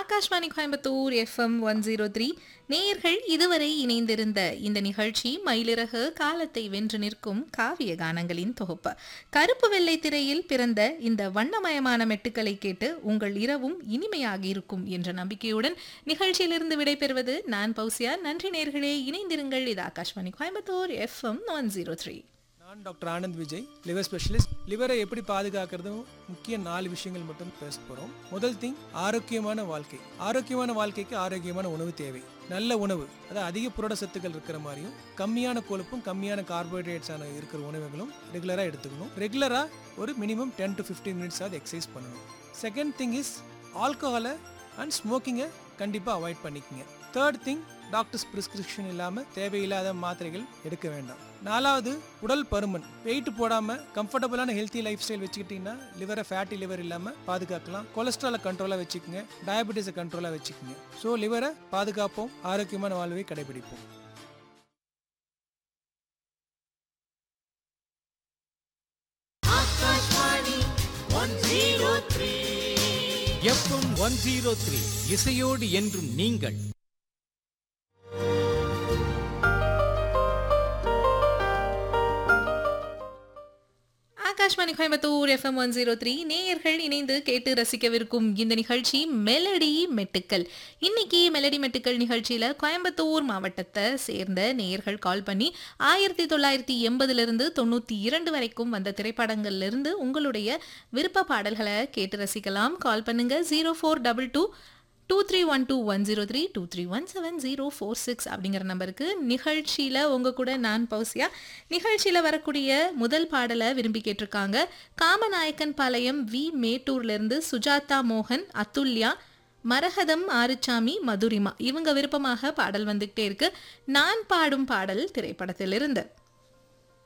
Akashvani Coimbatore FM one zero three நேயர்கள் இதுவரை இணைந்திருந்த இந்த நிகழ்ச்சி மயிலிறகு காலத்தை வென்று நிற்கும் காவிய கானங்களின் தொகுப்பு கருப்பு வெள்ளை திரையில் பிறந்த இந்த வண்ணமயமான மெட்டுக்களை கேட்டு உங்கள் இரவும் இனிமையாகி இருக்கும் என்ற நம்பிக்கையுடன் நிகழ்ச்சியிலிருந்து விடைபெறுவது நான் பௌசியா நன்றி நேர்களே இணைந்திருங்கள் இது Akashvani Coimbatore FM one zero three நான் doctor Anand Vijay liver specialist லிவரை எப்படி பாதுகாக்கிறதும் முக்கிய நாலு விஷயங்கள் மட்டும் பேச போகிறோம் முதல் திங் ஆரோக்கியமான வாழ்க்கை ஆரோக்கியமான வாழ்க்கைக்கு ஆரோக்கியமான உணவு தேவை நல்ல உணவு அதாவது அதிக புரட சத்துக்கள் இருக்கிற மாதிரியும் கம்மியான கொழுப்பும் கம்மியான கார்போஹைட்ரேட்ஸான இருக்கிற உணவுகளும் ரெகுலராக எடுத்துக்கணும் ரெகுலராக ஒரு minimum ten to fifteen minutes ஆகுது எக்ஸசைஸ் பண்ணணும் செகண்ட் திங் இஸ் ஆல்கஹாலை அண்ட் ஸ்மோக்கிங்கை கண்டிப்பாக அவாய்ட் பண்ணிக்கங்க தேர்ட் திங் டாக்டர்ஸ் பிரிஸ்கிரிப்ஷன் இல்லாமல் தேவையில்லாத மாத்திரைகள் எடுக்க வேண்டாம் நாலாவது உடல் பருமன் வெயிட் போடாமல் கம்ஃபர்டபுளான ஹெல்த்தி லைஃப் ஸ்டைல் வச்சுக்கிட்டிங்கன்னா லிவரை ஃபேட்டி லிவர் இல்லாமல் பாதுகாக்கலாம் கொலஸ்ட்ராலை கண்ட்ரோலாக வச்சுக்கோங்க டயபெட்டிஸை கண்ட்ரோலாக வச்சுக்கோங்க ஸோ லிவரை பாதுகாப்போம் ஆரோக்கியமான வாழ்வை கடைபிடிப்போம் எஃப்எம் ஒன் ஜீரோ த்ரீ இசையோடு என்றும் நீங்கள் Akashvani Coimbatore FM one zero three நேயர்கள் இணைந்து கேட்டு ரசிக்கவிருக்கும் இந்த நிகழ்ச்சி மெலடி மெட்டுக்கள் இன்னைக்கு மெலடி மெட்டுக்கள் நிகழ்ச்சியில கோயம்புத்தூர் மாவட்டத்தை சேர்ந்த நேயர்கள் கால் பண்ணி ஆயிரத்தி தொள்ளாயிரத்தி எண்பதுலேருந்து தொண்ணூற்றி இரண்டு வரைக்கும் வந்த திரைப்படங்கள்ல இருந்து உங்களுடைய விருப்ப பாடல்களை கேட்டு ரசிக்கலாம் கால் பண்ணுங்க zero four double two two three one two one zero three two three one seven zero four six அப்படிங்கிற நம்பருக்கு நிகழ்ச்சியில் உங்கள் கூட நான் பௌசியா நிகழ்ச்சியில் வரக்கூடிய முதல் பாடலை விரும்பி கேட்டிருக்காங்க காமநாயக்கன் பாளையம் வி மேட்டூர்லேருந்து சுஜாதா மோகன் அத்துல்யா மரகதம் ஆறுச்சாமி மதுரிமா இவங்க விருப்பமாக பாடல் வந்துகிட்டே இருக்கு நான் பாடும் பாடல் திரைப்படத்திலிருந்து